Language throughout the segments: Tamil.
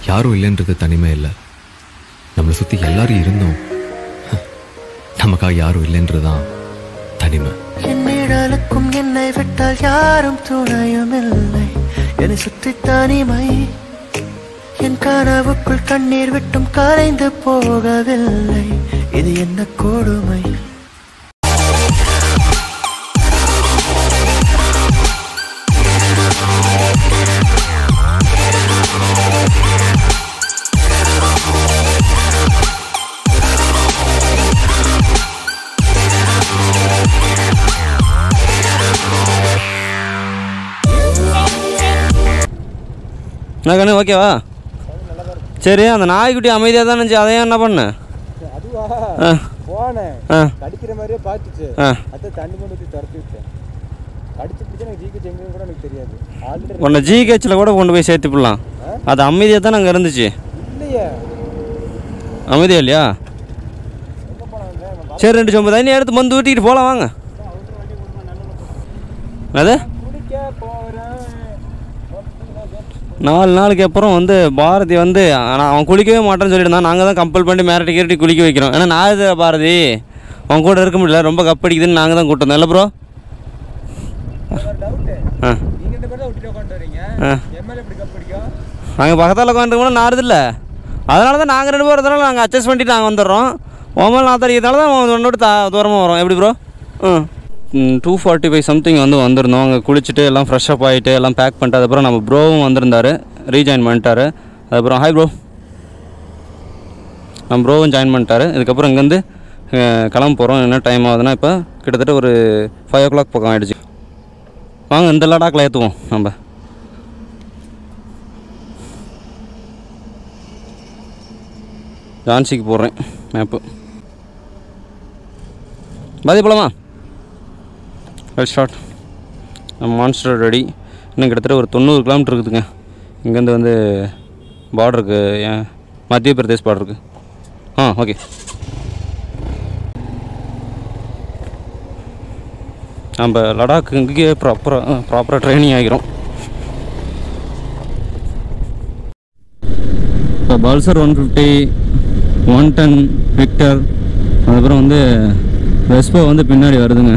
யாரும் இல்லைன்றது தனிமை இல்லை நம்மளை சுற்றி எல்லாரும் இருந்தோம் நமக்காக யாரும் இல்லைன்றதுதான் தனிமை என் நிழலுக்கும் என்னை விட்டால் யாரும் துணையும் இல்லை என்னை சுற்றி தனிமை என் கனவுக்குள் கண்ணீர் விட்டும் கரைந்து போகவில்லை இது என்ன கொடுமை என்ன கண்ணு ஓகேவா சரி அந்த நாய்க்குட்டி அமைதியாக தான் இருந்துச்சு அதையும் என்ன பண்ண அதுவா ஆ போனேன் ஆ கடிக்கிற மாதிரியே பார்த்துச்சு ஆ அதை தண்ணி கொண்டு ஊற்றி துரத்தி விட்டேன் கடிச்சு பிடிச்சா எனக்கு ஜிக்கு எங்கன்னு கூட எனக்கு தெரியாது ஆல்ரெடி உன்னை ஜிஹெச்சில் கூட கொண்டு போய் சேர்த்துப்பிடலாம் அது அமைதியாக தான் அங்கே இருந்துச்சு இல்லையே அமைதியா இல்லையா சரி ரெண்டு சொம்பு தண்ணி எடுத்து மந்து ஊற்றிக்கிட்டு போகலாம் வாங்க அது குடிக்க போகிறேன் நாலு நாளுக்கு அப்புறம் வந்து பாரதி வந்து ஆனால் அவன் குளிக்கவே மாட்டேன்னு சொல்லியிருந்தான் நாங்கள் தான் கம்பல் பண்ணி மிரட்டி கிரட்டி குளிக்க வைக்கிறோம் ஏன்னா நான் இது பாரதி அவன் கூட இருக்க முடியல ரொம்ப கப்படிக்குதுன்னு நாங்கள் தான் கூட்டம் இல்லை ப்ரோ ஒரு டவுட்டு ஆ நீங்கள் ரெண்டு பேரும் தான் விட்டுட்டு உட்காந்து வரீங்க ஆ. எம்எல்ஏ எப்படி கப் பிடிக்கும் நாங்கள் பக்கத்தில் உட்காந்துருக்கோம் நாருது இல்லை அதனால தான் நாங்கள் ரெண்டு பேரும் இருந்தனால நாங்கள் அட்ஜஸ்ட் பண்ணிட்டு நாங்கள் வந்துடுறோம் ஒம்பது நான் தெரியுறதுனால தான் அவன் உன்னோட தா தூரமாக வரும் எப்படி ப்ரோ ம் டூ ஃபார்ட்டி ஃபைவ் சம்திங் வந்து வந்திருந்தோம் அங்கே குளிச்சுட்டு எல்லாம் ஃப்ரெஷ் அப் ஆகிட்டு எல்லாம் பேக் பண்ணிட்டு அதுக்கப்புறம் நம்ம ப்ரோவும் வந்திருந்தாரு ரீஜாயின் பண்ணிட்டாரு அதுக்கப்புறம் ஹாய் ப்ரோ நம்ம ப்ரோவும் ஜாயின் பண்ணிட்டாரு இதுக்கப்புறம் இங்கேருந்து அஹ், கிளம்ப போகிறோம் என்ன டைம் ஆகுதுன்னா இப்போ கிட்டத்தட்ட ஒரு ஃபைவ் ஓ கிளாக் பக்கம் ஆகிடுச்சு வாங்க இந்த லடாக்கில் ஏற்றுவோம் நம்ம ஜான்சிக்கு போடுறேன் மேப்பு பாதி போலாமா வெல் ஷார்ட் நம்ம மான்ஸ்டர் ரெடி இன்னும் கிட்டத்தட்ட ஒரு தொண்ணூறு கிலோமீட்டர் இருக்குதுங்க இங்கேருந்து வந்து பார்டருக்கு ஏன் மத்திய பிரதேஷ் பார்டருக்கு ஆ ஓகே நம்ம லடாக் இங்கேயே ப்ராப்பராக ப்ராப்பராக ட்ரைனிங் ஆகிரும் இப்போ Pulsar one fifty one ten Victor அதுக்கப்புறம் வந்து வெஸ்போ வந்து பின்னாடி வருதுங்க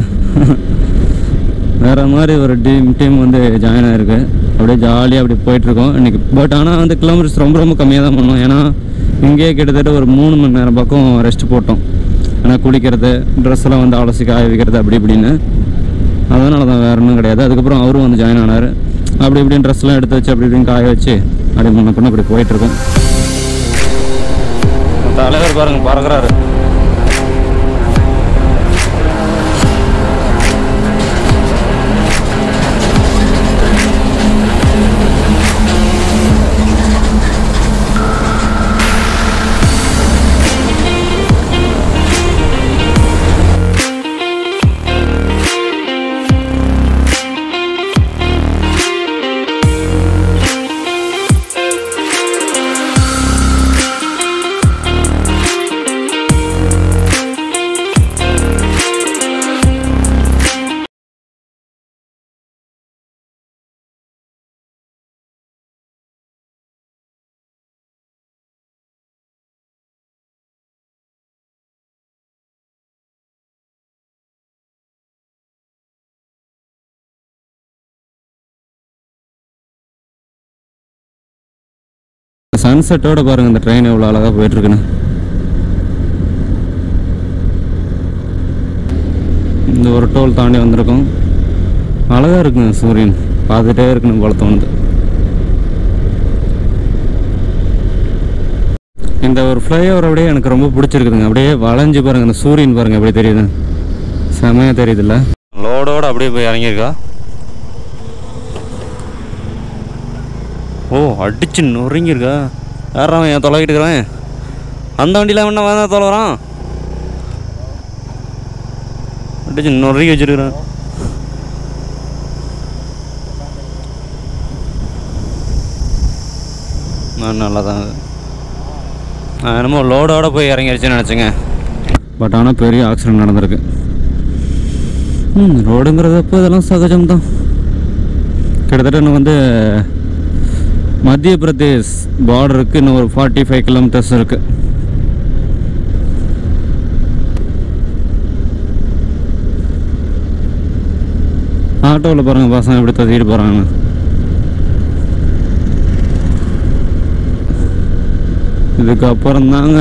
வேறு மாதிரி ஒரு டீம் டீம் வந்து ஜாயின் ஆகிருக்கு அப்படியே ஜாலியாக அப்படி போயிட்டுருக்கோம் இன்றைக்கி பட் ஆனால் வந்து கிலோமீட்டர்ஸ் ரொம்ப ரொம்ப கம்மியாக தான் பண்ணோம் ஏன்னா இங்கேயே கிட்டத்தட்ட ஒரு மூணு மணி நேரம் பக்கம் ரெஸ்ட் போட்டோம் ஏன்னா குளிக்கிறது ட்ரெஸ் எல்லாம் வந்து அலசி காய வைக்கிறது அப்படி இப்படின்னு அதனால தான் வேறு ஒன்றும் கிடையாது அதுக்கப்புறம் அவரும் வந்து ஜாயின் ஆனார் அப்படி இப்படின்னு ட்ரெஸ்லாம் எடுத்து வச்சு அப்படி இப்படின்னு காய வச்சு அப்படி முன்ன பின்ன அப்படி போயிட்டுருக்கோம் தலைவர் பாருங்க பறக்குறாரு சன்செட்டோட பாருங்க இந்த ட்ரெயின் எவ்வளோ அழகாக போயிட்டுருக்குன்னு இந்த ஒரு டோல் தாண்டி வந்திருக்கோம் அழகாக இருக்குங்க சூரியன் பார்த்துட்டே இருக்கணும் போல தோணுது இந்த ஒரு ஃப்ளைஓவர் அப்படியே எனக்கு ரொம்ப பிடிச்சிருக்குதுங்க அப்படியே வளைஞ்சு பாருங்க இந்த சூரியன் பாருங்க எப்படி தெரியுது செமையாக தெரியுதுல்ல லோடோட அப்படியே போய் இறங்கியிருக்கா ஓ அடிச்சு நொறுங்கியிருக்கா யாரான் என் தொலைகிட்டு இருக்கிறேன் அந்த வண்டியில் என்ன வந்தா தொலைவறான் அடிச்சு நொறுங்கி வச்சிருக்கிறேன் நான் நல்லா தான் நான் என்னமோ லோடோட போய் இறங்கிருச்சுன்னு நினச்சேங்க பட் ஆனால் பெரிய ஆக்சிடென்ட் நடந்திருக்கு ம் ரோடுங்கிறதப்போ இதெல்லாம் சகஜம்தான் கிட்டத்தட்ட இன்னும் வந்து மத்திய பிரதேஷ் பார்டருக்கு இன்னும் ஒரு ஃபார்ட்டி ஃபைவ் கிலோமீட்டர்ஸ் இருக்குது ஆட்டோவில் பாருங்க பசங்க எப்படி தத்திட்டு போகிறாங்க இதுக்கப்புறம் தாங்க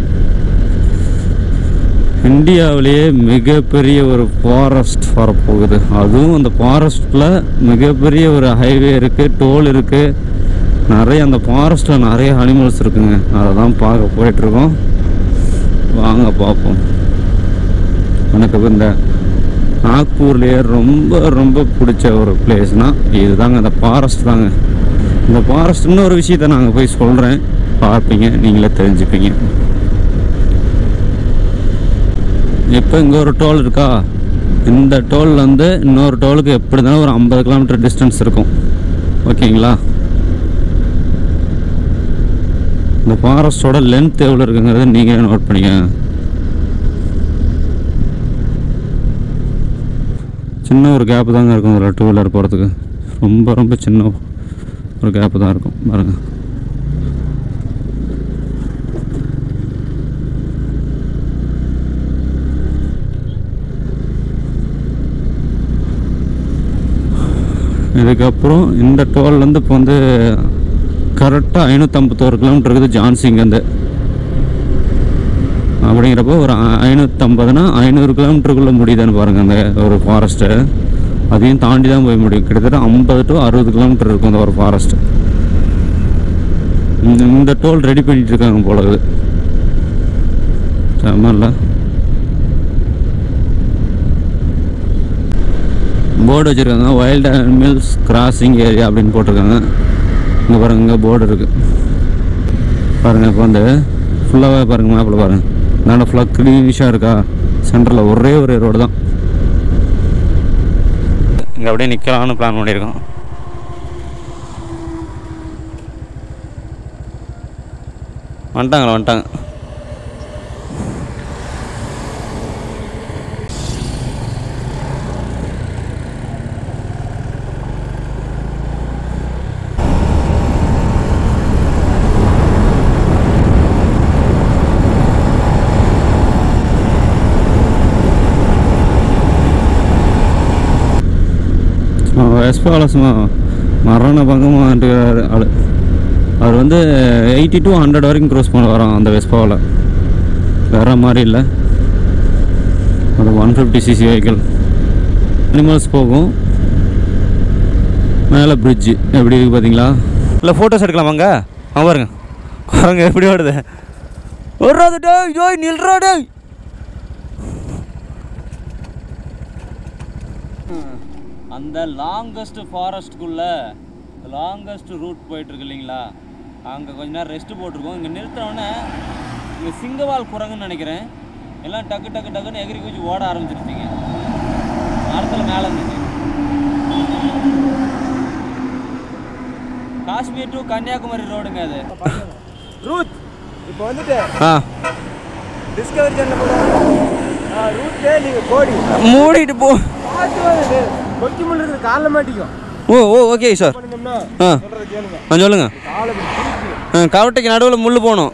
இந்தியாவிலேயே மிகப்பெரிய ஒரு ஃபாரஸ்ட் வரப்போகுது அதுவும் அந்த ஃபாரஸ்ட்டில் மிகப்பெரிய ஒரு ஹைவே இருக்குது டோல் இருக்குது நிறைய அந்த ஃபாரஸ்ட்டில் நிறைய அனிமல்ஸ் இருக்குங்க அதை தான் பார்க்க போயிட்டுருக்கோம் வாங்க பார்ப்போம் எனக்கு இந்த நாக்பூர்லேயே ரொம்ப ரொம்ப பிடிச்ச ஒரு பிளேஸ்னால் இதுதாங்க அந்த ஃபாரஸ்ட் தாங்க இந்த ஃபாரஸ்ட் இன்னொரு விஷயத்த நாங்கள் போய் சொல்கிறேன் பார்ப்பீங்க நீங்களே தெரிஞ்சுப்பீங்க இப்போ இங்கே ஒரு டோல் இருக்கா இந்த டோல் வந்து இன்னொரு டோலுக்கு எப்படி இருந்தாலும் ஒரு ஐம்பது கிலோமீட்டர் டிஸ்டன்ஸ் இருக்கும் ஓகேங்களா இந்த ஃபாரஸ்டோட லென்த் எவ்வளோ இருக்குங்கிறத நீங்களே நோட் பண்ணிக்க சின்ன ஒரு கேப்பு தாங்க இருக்கும் அதில் டூ வீலர் போகிறதுக்கு ரொம்ப ரொம்ப சின்ன ஒரு கேப்பு தான் இருக்கும் பாருங்க இதுக்கப்புறம் இந்த டோல்லேருந்து இப்போ வந்து கரெக்டாக ஐநூற்றம்பத்தோரு கிலோமீட்டர் இருக்குது ஜான்சிங்கேருந்து அப்படிங்கிறப்போ ஒரு ஐ- ஐநூற்றம்பதுனா ஐநூறு கிலோமீட்டருக்குள்ளே முடியுதான்னு பாருங்கள் அந்த ஒரு ஃபாரஸ்ட்டு அதையும் தாண்டி தான் போய் முடியும் கிட்டத்தட்ட ஐம்பது டு அறுபது கிலோமீட்டர் இருக்கும் அந்த ஒரு ஃபாரஸ்ட்டு இந்த இந்த டோல் ரெடி பண்ணிட்டு இருக்காங்க போல இது செம்ம இல்லை போர்டு வச்சுருக்காங்க வைல்ட் அனிமல்ஸ் கிராசிங் ஏரியா அப்படின்னு போட்டிருக்காங்க இங்கே பாருங்க இங்கே போர்டு இருக்குது பாருங்கள் இப்போ வந்து ஃபுல்லாகவே பாருங்கள் மேப்பில் பாருங்கள் நான் ஃபுல்லாக க்ளீனிஷாக இருக்கா சென்டரில் ஒரே ஒரு ரோடு தான் இங்கே அப்படியே நிற்கலாம்னு பிளான் பண்ணியிருக்கோம் வந்துட்டாங்களா வந்துட்டாங்க வெஸ்பாவில் சும்மா மரண பங்கமாக இருக்கிறாரு ஆள் அவர் வந்து எயிட்டி டு ஹண்ட்ரட் வரைக்கும் க்ரோஸ் பண்ண வரோம் அந்த வெஸ்பாவில் வேற மாதிரி இல்லை அது one fifty CC vehicle animals போகும் மேலே பிரிட்ஜு எப்படி இருக்கு பார்த்தீங்களா இல்லை ஃபோட்டோஸ் எடுக்கலாமாங்க ஆ பாருங்க குரங்கு எப்படி ஓடுது வர்றாது டேய் டேய் நில்றா டேய் அந்த லாங்கஸ்ட் ஃபாரஸ்ட்குள்ள லாங்கஸ்ட் ரூட் போயிட்டுருக்கு இல்லைங்களா அங்கே கொஞ்ச நேரம் ரெஸ்ட் போட்டிருக்கோம் இங்கே நிறுத்தினோடனே இங்கே சிங்கவால் குரங்குன்னு நினைக்கிறேன் எல்லாம் டக்கு டக்கு டக்குன்னு எகிரி குச்சி ஓட ஆரம்பிச்சிருச்சிங்க மரத்தில் மேலே இருந்துச்சு காஷ்மீர் டு கன்னியாகுமரி ரோடுங்க அது ரூத் இப்போ வந்துட்டு ஆ டிஸ்கவரி சேனல் போடுவாங்க ரூட்டே நீங்கள் கோடி மூடிட்டு போ பார்த்து வந்து கொக்கி முள் இருக்குது காலில் மாட்டிக்கும் ஓ ஓ ஓகே சார் பண்ணிங்கன்னா ஆ சொல்கிறத கேளுங்க ஆ சொல்லுங்கள் காலை இப்படி தூக்கி ஆ கவட்டைக்கு நடுவில் முள் போகணும்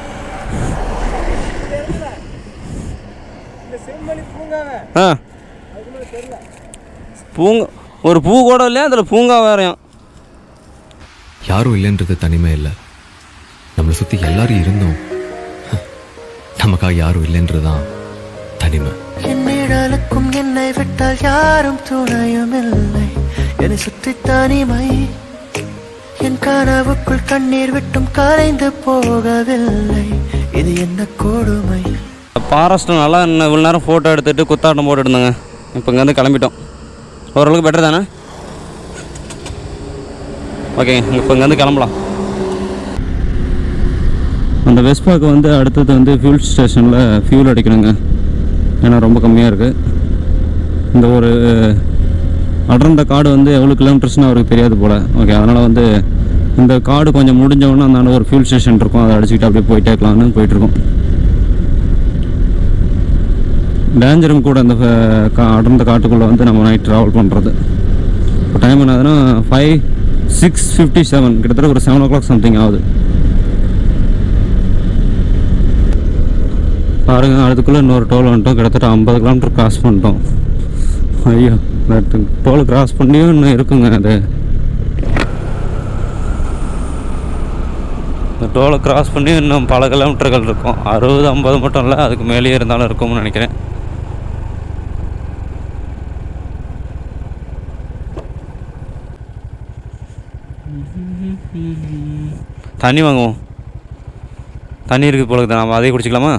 இந்த செம்மணி பூங்காவை ஆ அதுக்கு மேலே தெரியல பூங்கா ஒரு பூ கூட இல்லையா அதில் பூங்கா வேறையும் யாரும் இல்லைன்றது தனிமை இல்லை நம்மளை சுற்றி எல்லாரும் இருந்தோம் நமக்காக யாரும் இல்லைன்றது தான் தனிமை என் நிழலுக்கும் என்னை விட்டால் யாரும் துணையும் இல்லை என்னை சுற்றி தனிமை என் கனவுக்குள் கண்ணீர் விட்டும் கரைந்து போகவில்லை இது என்ன கொடுமை ஃபாரஸ்ட்டு நல்லா இன்னும் இவ்வளோ நேரம் ஃபோட்டோ எடுத்துகிட்டு குத்தாட்டம் போட்டு இருந்தாங்க இப்போ இங்கேருந்து கிளம்பிட்டோம் ஓரளவுக்கு பெட்டர் தானே ஓகேங்க இப்போ இங்கேருந்து கிளம்பலாம் அந்த வெஸ்பாக்கு வந்து அடுத்தது வந்து ஃபியூல் ஸ்டேஷனில் ஃபியூல் அடிக்கணுங்க ஏன்னா ரொம்ப கம்மியாக இருக்குது இந்த ஒரு அடர்ந்த காடு வந்து எவ்வளோ கிலோமீட்டர்ஸ்னு அவருக்கு தெரியாது போல் ஓகே அதனால் வந்து இந்த காடு கொஞ்சம் முடிஞ்ச உடனே அந்த ஒரு ஃபியூல் ஸ்டேஷன் இருக்கும் அதை அடிச்சுக்கிட்டு அப்படியே போயிட்டே இருக்கலாம்னு போயிட்டுருக்கோம் டேஞ்சரும் கூட இந்த ஃப- கா- அடர்ந்த காட்டுக்குள்ளே வந்து நம்ம நைட் ட்ராவல் பண்ணுறது இப்போ டைம் என்னதுன்னா ஃபைவ் சிக்ஸ் ஃபிஃப்டி செவன் கிட்டத்தட்ட ஒரு செவன் ஓ கிளாக் சம்திங் ஆகுது பாருங்க அதுக்குள்ளே இன்னொரு டோல் வந்துட்டோம் கிட்டத்தட்ட ஐம்பது கிலோமீட்டர் கிராஸ் பண்ணிட்டோம் ஐயோ டோல் கிராஸ் பண்ணியும் இன்னும் இருக்குங்க அது இந்த டோலை கிராஸ் பண்ணி இன்னும் பல கிலோமீட்டர்கள் இருக்கும் அறுபது ஐம்பது மட்டும் இல்லை அதுக்கு மேலேயே இருந்தாலும் இருக்கும்னு நினைக்கிறேன் தண்ணி வாங்குவோம் தண்ணி இருக்குது போல இருக்குது நம்ம அதையே குடிச்சிக்கலாமா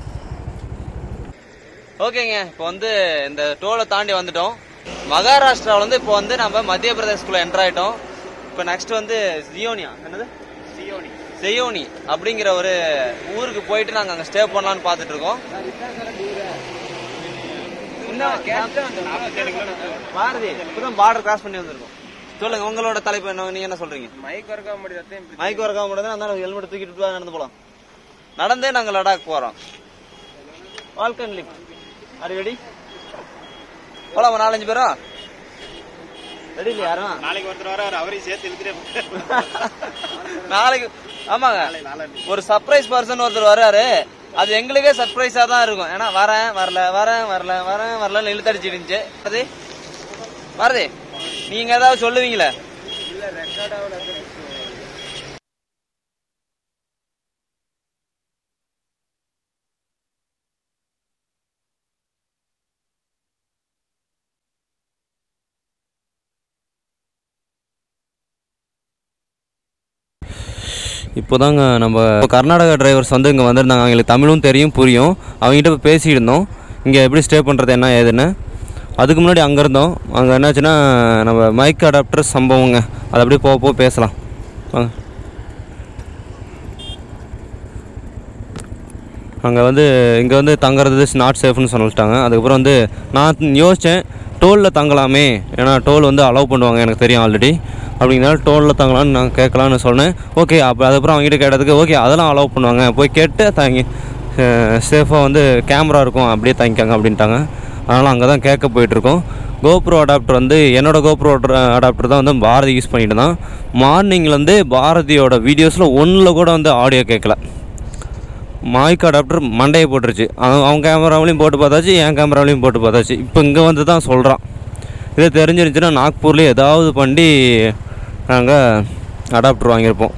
ஓகேங்க இப்போ வந்து இந்த டோலை தாண்டி வந்துட்டோம் மகாராஷ்டிராவில் வந்து இப்போ வந்து நம்ம மத்திய பிரதேஷ்குள்ள என்டர் ஆயிட்டோம் இப்போ நெக்ஸ்ட் வந்து ஜியோனியா என்னது சியோனி செயோனி அப்படிங்கிற ஒரு ஊருக்கு போயிட்டு நாங்கள் அங்கே ஸ்டே பண்ணலாம்னு பார்த்துட்டு இருக்கோம் பாரதி இப்பதான் பார்டர் கிராஸ் பண்ணி வந்திருக்கோம் சொல்லுங்க உங்களோட தலைப்பு என்ன நீங்க என்ன சொல்றீங்க மைக் ஒர்க் ஆக முடியாது மைக் ஒர்க் ஆக முடியாது அதனால ஹெல்மெட் தூக்கிட்டு வா, நடந்து போலாம் நடந்தே நாங்க லடாக் போறோம் வால்கன் லிப் ஆர் ரெடி போலாமா நாலஞ்சு பேரா ரெடி இல்லையா யாரும் நாளைக்கு ஒருத்தர் வர அவரையும் சேர்த்து இழுத்துட்டே நாளைக்கு ஆமாங்க ஒரு சர்ப்ரைஸ் பர்சன் ஒருத்தர் வர்றாரு அது எங்களுக்கே சர்ப்ரைஸா தான் இருக்கும் ஏன்னா வரேன் வரல வரேன் வரல வரேன் வரலன்னு இழுத்தடிச்சு இருந்துச்சு அது வரதே நீங்க ஏதாவது சொல்லுவீங்களே இப்போதாங்க நம்ம கர்நாடகா டிரைவர்ஸ் வந்து இங்கே வந்திருந்தாங்க அவங்களுக்கு தமிழும் தெரியும் புரியும் அவங்ககிட்ட போய் பேசிட்டு இருந்தோம் இங்கே எப்படி ஸ்டே பண்ணுறது என்ன ஏதுன்னு அதுக்கு முன்னாடி அங்கே இருந்தோம் அங்கே என்னாச்சுன்னா நம்ம மைக் அடாப்டர் சம்பவங்க அது அப்படியே போக போக பேசலாம் வாங்க அங்கே வந்து இங்கே வந்து தங்குறது நாட் சேஃப்னு சொல்லிட்டாங்க அதுக்கப்புறம் வந்து நான் யோசித்தேன் டோலில் தங்கலாமே ஏன்னா டோல் வந்து அலோவ் பண்ணுவாங்க எனக்கு தெரியும் ஆல்ரெடி அப்படிங்கிறனால டோலில் தங்கலாம்னு நான் கேட்கலான்னு சொன்னேன் ஓகே அப்போ அதுக்கப்புறம் அவங்ககிட்ட கேட்டதுக்கு ஓகே அதெல்லாம் அலோவ் பண்ணுவாங்க போய் கேட்டு தங்கி சேஃபாக வந்து கேமரா இருக்கும் அப்படியே தங்கிக்காங்க அப்படின்ட்டாங்க அதனால் அங்கே தான் கேட்க போயிட்டுருக்கோம் கோப்ரோ அடாப்டர் வந்து என்னோடய கோப்ரோ அடாப்டர் தான் வந்து பாரதி யூஸ் பண்ணிட்டு தான் மார்னிங்லேருந்து பாரதியோட வீடியோஸில் ஒன்றில் கூட வந்து ஆடியோ கேட்கல மைக் அடாப்டர் மண்டையை போட்டுருச்சு அவன் அவன் கேமராவிலையும் போட்டு பார்த்தாச்சு என் கேமராவிலையும் போட்டு பார்த்தாச்சு இப்போ இங்கே வந்து தான் சொல்கிறான் இது தெரிஞ்சிருந்துச்சுன்னா நாக்பூர்லேயே ஏதாவது பண்ணி நாங்கள் அடாப்டர் வாங்கியிருப்போம்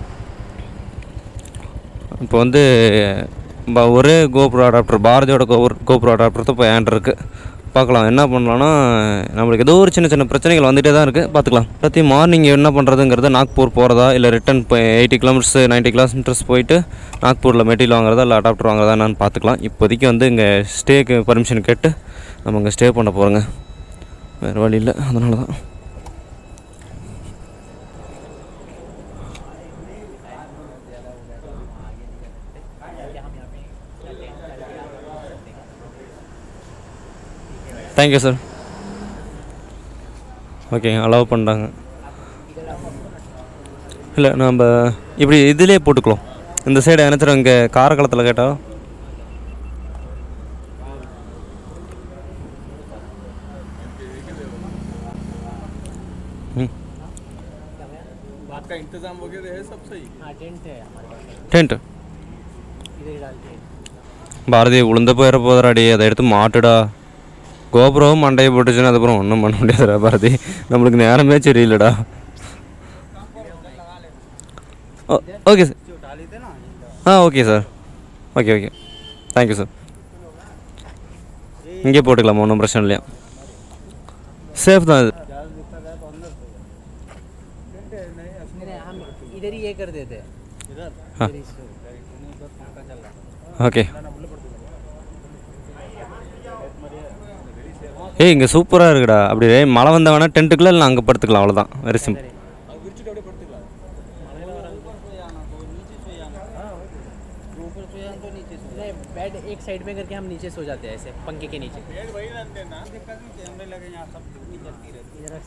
இப்போ வந்து ப- ஒரே கோப்ரோ அடாப்டர் பாரதியோட கோபுர கோப்ரோ அடாப்டர் தான் இப்போ ஏன்ட்டு இருக்குது பார்க்கலாம் என்ன பண்ணலான்னா நம்மளுக்கு ஏதோ ஒரு சின்ன சின்ன பிரச்சனைகள் வந்துகிட்டே தான் இருக்குது பார்த்துக்கலாம் பற்றி மார்னிங் என்ன பண்ணுறதுங்கிறது நாக்பூர் போகிறதா இல்லை ரிட்டன் இப்போ எயிட்டி கிலோமீட்டர்ஸ் நைன்ட்டி கிலோமீட்டர்ஸ் போயிட்டு நாக்பூரில் மெட்டீரியல் வாங்குறதா இல்லை அடாப்டர் வாங்குறதா என்னன்னு பார்த்துக்கலாம் இப்போதைக்கு வந்து இங்கே ஸ்டேக்கு பர்மிஷன் கேட்டு நம்ம இங்கே ஸ்டே பண்ண போகிறோங்க வேறு வழி இல்லை அதனால தான் தேங்க்யூ சார் ஓகே அலோவ் பண்ணிட்டாங்க இல்லை நம்ம இப்படி இதிலே போட்டுக்கலாம் இந்த சைடு நினச்சிடும் இங்கே காரக்குளத்தில் கேட்டால் ம் आपका इंतजाम वगैरह है सब सही டென்ட்டு பாரதி உளுந்த போயிட போதராடி அதை எடுத்து மாட்டுடா கோபுரம் மண்டையை போட்டுச்சுன்னா அதுக்கப்புறம் ஒன்றும் பண்ண முடியாதுடா பாரதி நம்மளுக்கு நேரமே சரியில்லைடா ஓ- ஓகே சார் ஆ okay sir okay okay thank you sir இங்கே போட்டுக்கலாமா ஒன்றும் பிரச்சனை இல்லையா சேஃப் தான் இது हम इधर ही ये कर देते हैं हाँ ஓகே ஏய் இங்கே சூப்பராக இருக்குடா அப்படி மழை வந்த வேணா டென்ட்டுக்குள்ள இல்லை அங்கே படுத்துக்கலாம் அவ்வளோதான் வெரி சிம்பிள் नहीं बेड एक साइड में करके हम नीचे सो जाते हैं ऐसे पंखे के नीचे इधर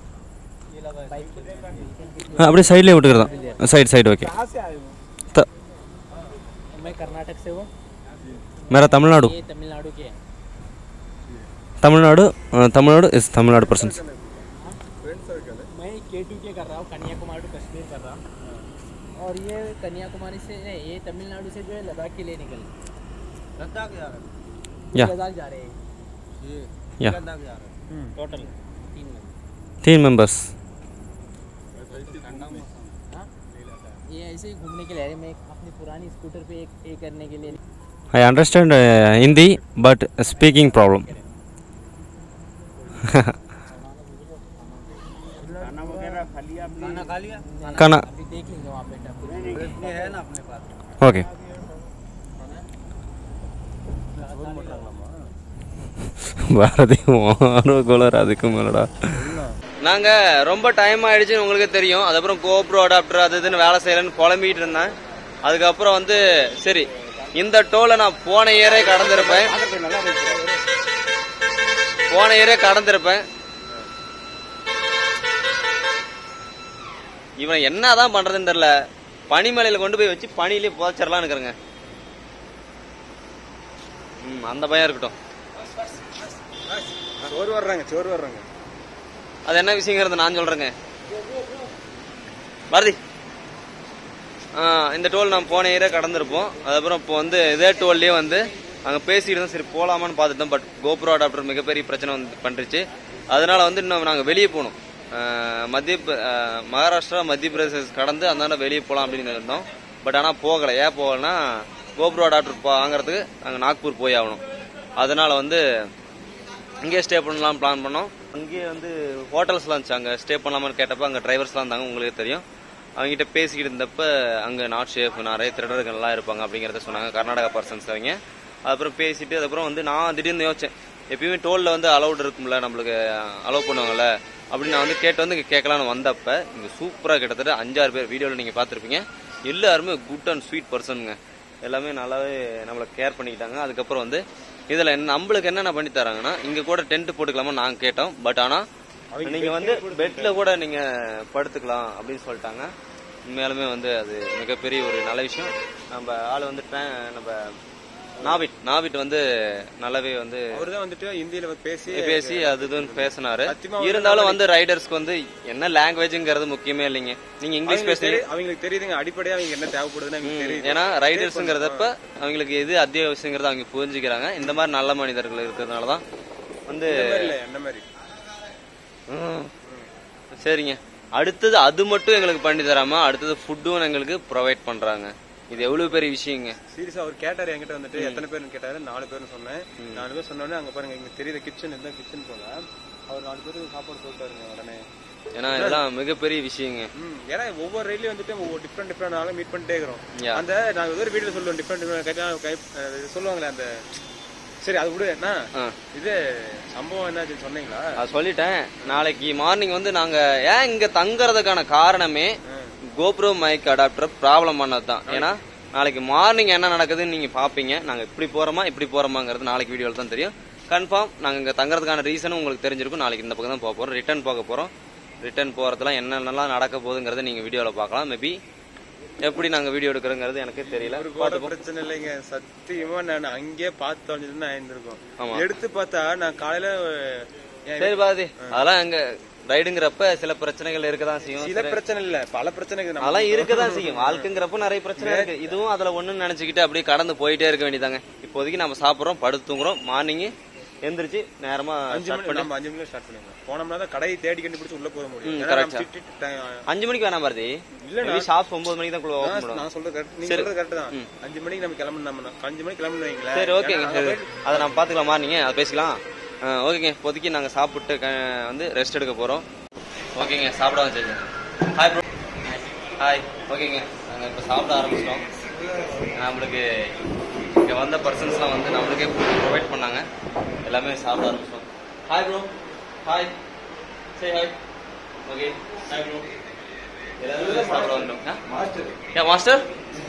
ஆ, அப்படியே சைட்லேயே விட்டுக்கிறதான் சைடு சைடு ஓகே த मैं कर्नाटक से हूँ मेरा तमिलनाडु ये तमिलनाडु के हैं तमिलनाडु अ, तमिलनाडु इस तमिलनाडु पर्सन मैं के टू के कर रहा हूँ कन्याकुमारी टू कश्मीर कर रहा हूँ और ये कन्याकुमारी से नहीं ये तमिलनाडु से जो है लद्दाख के लिए निकल लद्दाख जा रहे या लद्दाख जा रहे हैं या लद्दाख जा रहे हैं टोटल तीन लोग तीन मेंबर्स हाँ ये ऐसे ही घूमने के लिए आ रहे हैं। मैं एक अपनी पुरानी स्कूटर पे एक ए करने के लिए I understand uh, Hindi, but speaking problem. खाना खा लिया खाना अभी देख लेंगे वहाँ पे टप है ना अपने पास ஓகே பாரதி ஆர்வக்கோளர் அதுக்கு மேலடா நாங்க ரொம்ப டைம் ஆயிடுச்சுன்னு உங்களுக்கு தெரியும் அதுக்கப்புறம் கோப்ரோ அடாப்டர் அது இதுன்னு வேலை செய்யலன்னு புலம்பிட்டு இருந்தேன் அதுக்கப்புறம் வந்து சரி இந்த டோலை நான் போன இயரே கடந்திருப்பேன் போன இயரே கடந்திருப்பேன் இவன் என்னதான் பண்றதுன்னு தெரியல பனிமலையில கொண்டு போய் வச்சு பனியிலே புதைச்சிடலான்னு இருக்கிறேங்க ம் அந்த பயம் இருக்கட்டும் சோறு வர்றாங்க சோறு வர்றாங்க அது என்ன விஷயங்கிறது நான் சொல்றேங்க பாரதி ஆ, இந்த டோல் நான் போன இயரே கடந்திருப்போம் அதுக்கப்புறம் இப்போ வந்து இதே டோல்லே வந்து அங்கே பேசிட்டு இருந்தோம் சரி போகலாமான்னு பார்த்துட்டோம் பட் கோப்ரோ அடாப்டர் மிகப்பெரிய பிரச்சனை வந்து பண்ணிருச்சு அதனால வந்து இன்னும் நாங்கள் வெளியே போகணும் ஆ, மத்திய பிர- ஆ, மகாராஷ்டிரா மத்திய பிரதேச கடந்து அந்தாண்ட வெளியே போகலாம் அப்படின்னு இருந்தோம் பட் ஆனால் போகலை ஏன் போகலைன்னா கோப்ரோ அடாப்டர் வாங்குறதுக்கு நாங்கள் நாக்பூர் போய் ஆகணும் அதனால வந்து இங்கேயே ஸ்டே பண்ணலாம் பிளான் பண்ணோம் அங்கேயே வந்து ஹோட்டல்ஸ்லாம் இருந்துச்சு அங்கே ஸ்டே பண்ணலாமான்னு கேட்டப்ப அங்கே டிரைவர்ஸ்லாம் இருந்தாங்க உங்களுக்கு தெரியும் அவங்ககிட்ட பேசிக்கிட்டு இருந்தப்ப அங்கே நாட் ஷேஃப் நிறைய திருடர்கள்லாம் இருப்பாங்க அப்படிங்கிறத சொன்னாங்க கர்நாடகா பர்சன்ஸ் அவங்க அதுக்கப்புறம் பேசிட்டு அதுக்கப்புறம் வந்து நான் திடீர்னு யோசிச்சேன் எப்பயுமே டோலில் வந்து அலௌட் இருக்கும்ல நம்மளுக்கு அலோவ் பண்ணுவாங்கல்ல அப்படின்னு நான் வந்து கேட்டு வந்து இங்க கேட்கலான்னு வந்தப்ப இங்கே சூப்பராக கிட்டத்தட்ட அஞ்சாறு பேர் வீடியோவில் நீங்கள் பார்த்துருப்பீங்க எல்லாருமே குட் அண்ட் ஸ்வீட் பர்சனுங்க எல்லாமே நல்லாவே நம்மளை கேர் பண்ணிக்கிட்டாங்க அதுக்கப்புறம் வந்து இதில் என்ன நம்மளுக்கு என்னென்ன பண்ணி தராங்கன்னா இங்கே கூட டென்ட் போட்டுக்கலாமா நாங்கள் கேட்டோம் பட் ஆனால் நீங்கள் வந்து பெட்டில் கூட நீங்கள் படுத்துக்கலாம் அப்படின்னு சொல்லிட்டாங்க உண்மையாலுமே வந்து அது மிகப்பெரிய ஒரு நல்ல விஷயம் நம்ம ஆள் வந்து tra- நம்ம நாவிட் நாவிட் வந்து நல்லாவே வந்து அவர்தான் வந்துட்டு ஹிந்தியில வந்து பேசி பேசி அது இதுன்னு பேசினாரு சத்தியமா வந்து இருந்தாலும் வந்து ரைடர்ஸ்க்கு வந்து என்ன லாங்குவேஜ்ங்கிறது முக்கியமே இல்லைங்க நீங்க இங்கிலீஷ் அவங்களுக்கு பேசுறீங்க தெரி- அவங்களுக்கு தெரியுதுங்க அடிப்படையா அவங்க என்ன தேவைப்படுதுன்னு அவங்களுக்கு தெரியுது ஏன்னா ரைடர்ஸுங்கிறதப்ப அவங்களுக்கு எது அத்தியாவசியங்கிறத அவங்க புரிஞ்சுக்கிறாங்க இந்த மாதிரி நல்ல மனிதர்கள் இருக்கிறதுனால தான் வந்து இந்த மாதிரி இல்ல என்ன மாதிரி ம். சரிங்க அடுத்தது அது மட்டும் எங்களுக்கு பண்ணி தராம அடுத்தது ஃபுட்டும் எங்களுக்கு ப்ரொவைட் பண்றாங்க இது எவ்வளவு பெரிய விஷயங்க சீரியஸா அவர் கேட்டாரு என்கிட்ட வந்துட்டு எத்தனை பேர்னு கேட்டாரு நாலு பேர்னு சொன்னேன் நாலு பேர் சொன்னோடனே அங்க பாருங்க இங்க தெரியுத கிச்சன் இருந்தா கிச்சன் போல அவர் நாலு பேருக்கு சாப்பாடு போட்டாருங்க உடனே ஏன்னா இதெல்லாம் மிகப்பெரிய விஷயங்க ம், ஏன்னா ஒவ்வொரு ரயிலையும் வந்துட்டு ஒவ்வொரு டிஃப்ரெண்ட் டிஃப்ரெண்ட் ஆளும் மீட் பண்ணிட்டே இருக்கிறோம் Yeah. அந்த நாங்க ஏதோ ஒரு வீடியோ சொல்லுவோம் டிஃப்ரெண்ட் டிஃப்ரெண்ட் சொல்லுவாங்களே அந்த சரி அது விடு என்ன ஆ. இது சம்பவம் என்னாச்சு சொன்னீங்களா நான் சொல்லிட்டேன் நாளைக்கு மார்னிங் வந்து நாங்க ஏன் இங்க தங்குறதுக்கான காரணமே கோப்ரோ மைக் அடாப்டர் ப்ராப்ளம் பண்ணது தான் ஏன்னா நாளைக்கு மார்னிங் என்ன நடக்குதுன்னு நீங்க பாப்பீங்க நாங்க இப்படி போறோமா இப்படி போறோமாங்கிறது நாளைக்கு வீடியோல தான் தெரியும் கன்ஃபார்ம் நாங்க இங்க தங்குறதுக்கான ரீசனும் உங்களுக்கு தெரிஞ்சிருக்கும் நாளைக்கு இந்த பக்கம் தான் போக போறோம் ரிட்டர்ன் போக போறோம் ரிட்டர்ன் போறதுலாம் என்னென்னலாம் நடக்க போகுதுங்கிறத நீங்க வீடியோல பார்க்கலாம் மேபி எப்படி நாங்க வீடியோ எடுக்கிறோங்கிறது எனக்கு தெரியல ஒரு கூட பிரச்சனை இல்லைங்க சத்தியமா நான் அங்கேயே பார்த்து தொலைஞ்சது நான் இருந்திருக்கோம் ஆமா. எடுத்து பார்த்தா நான் காலையில என் சரி பாதி அதெல்லாம் எங்க ரைடுங்கிறப்ப சில பிரச்சனைகள் இருக்கதான் செய்யும் சில பிரச்சனை இல்ல பல பிரச்சனைக்கு நம்ம அதெல்லாம் இருக்கதான் செய்யும் வாழ்க்கைங்கிறப்ப நிறைய பிரச்சனை இருக்கு இதுவும் அதுல ஒண்ணுன்னு நினைச்சுக்கிட்டு அப்படியே கடந்து போயிட்டே இருக்க வேண்டியதாங்க இப்போதைக்கு நம்ம சாப்பிடுறோம் படுத்து தூங்குறோம் மார்னிங் எந்திரிச்சு நேரமா அஞ்சு start மணி பண்ணி நம்ம அஞ்சு மணிக்கு ஸ்டார்ட் பண்ணுங்க போனோம்னா தான் கடையை தேடி கண்டுபிடிச்சு உள்ள போக முடியும் ம், ஏன்னா correct. நம்ம திட்டிட்டு time- அஞ்சு மணிக்கு வேணாம் பாரதி இல்லண்ணா. ஷாப் ஒன்பது மணிக்கு தான் ஓப்பன் நான் பண்ணுவோம் நான் சொல்றது கரெக்ட் நீங்க சரி. சொல்றது கரெக்ட் தான் அஞ்சு மணிக்கு நம்ம கிளம்பணும் நம்ம அஞ்சு மணிக்கு கிளம்பணும் வைங்களேன் சரி ஓகேங்க ஏன்னா சரி அங்க போய் அதை நம்ம பாத்துக்கலாம் மார்னிங் அதை பேசிக்கலாம் ஆ, ஓகேங்க இப்போதைக்கு நாங்க சாப்பிட்டு க- வந்து ரெஸ்ட் எடுக்க போறோம் ஓகேங்க சாப்பிட வச்சு ஹாய் ப்ரோ ஹாய் ஓகேங்க நாங்கள் இப்போ சாப்பிட ஆரம்பிச்சிட்டோம் நம்மளுக்கு இங்கே வந்த பர்சன்ஸ்லாம் வந்து நம்மளுக்கே ப்ரொவைட் பண்ணாங்க எல்லாமே சாப்பிட ஆரம்பிச்சிட்டோம் ஹாய் ப்ரோ ஹாய் சரி ஹாய் ஓகே ஹாய் ப்ரோ எல்லாரும் சாப்பிட வந்துட்டோம் மாஸ்டர் யா மாஸ்டர்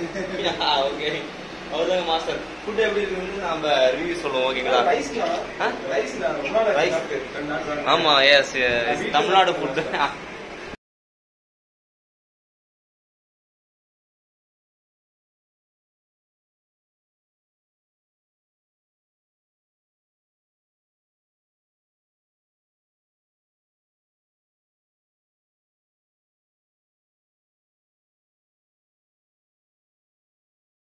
ஓகே அவர்தாங்க மாஸ்டர் ஃபுட் எப்படி இருக்குன்னு நம்ம ரிவ்யூ சொல்லுவோம் ஓகேங்களா ஆ? ரைஸ் ஆமா எஸ் தமிழ்நாடு ஃபுட்